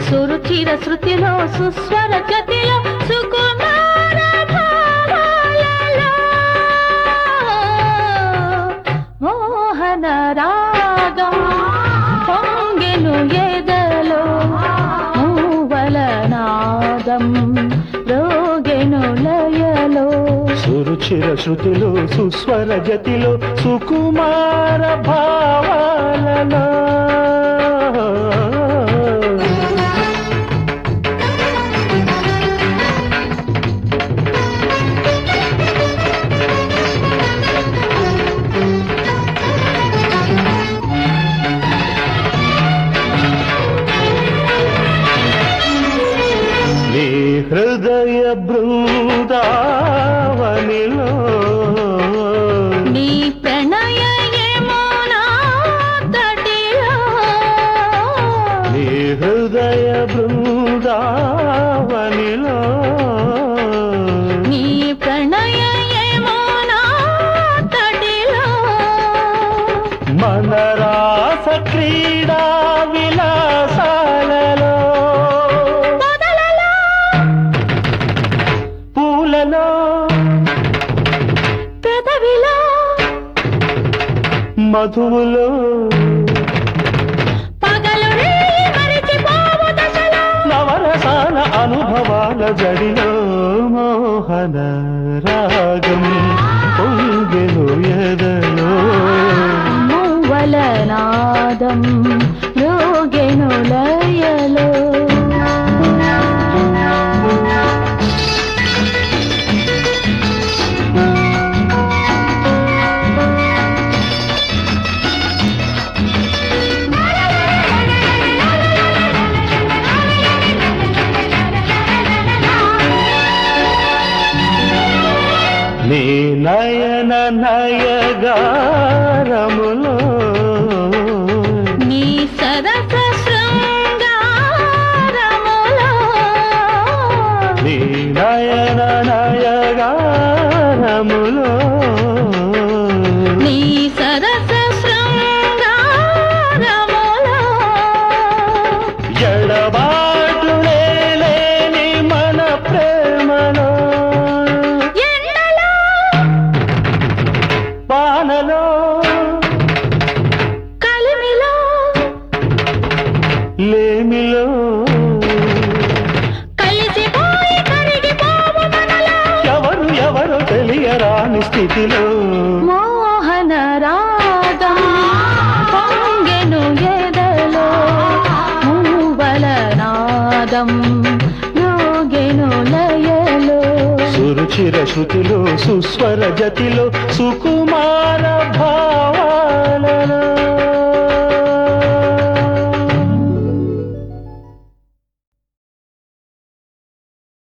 సురుచిర శృతిలో సుస్వర గతిలో సుకుమార భావాలలో మోహన రాగం పొంగెను ఎదలో మూవల నాదం రోగెను లయలో సురుచిర శృతిలో సుస్వర గతిలో సుకుమార భావాలలో నీ హృదయ బృందావనిలో నీ ప్రణయ యమునా తటిలో నీ హృదయ బృందావనిలో నీ ప్రణయ యమునా తటిలో మన రాస క్రీడా విలాసాలలో పొదలలో పూలలో పెదవిలో మధువులో పగలు రేయి మరిచిపోవు దశలో నవరసాల అనుభవాల జడిలో మోహన రాగం పొంగెను ఎదలో మూవల నాదం రోగెను లయలో నీ నయన నయగారములో నీ సరస శృంగారములో నీ నయన నయగారములో నీ సరస శృంగారములో ఎడబాటు లేని మన ప్రేమలో ఎండలో పానలో కలిమిలో లేమిలో కలిసిపోయి కరిగిపోవు మనలో ఎవరు ఎవరు తెలియరాని స్థితిలో మోహన రాగం పొంగెను ఎదలో మూవల నాదం యోగెను లయలో సురుచిర శృతిలో సుస్వర జతిలో సుకుమార భావ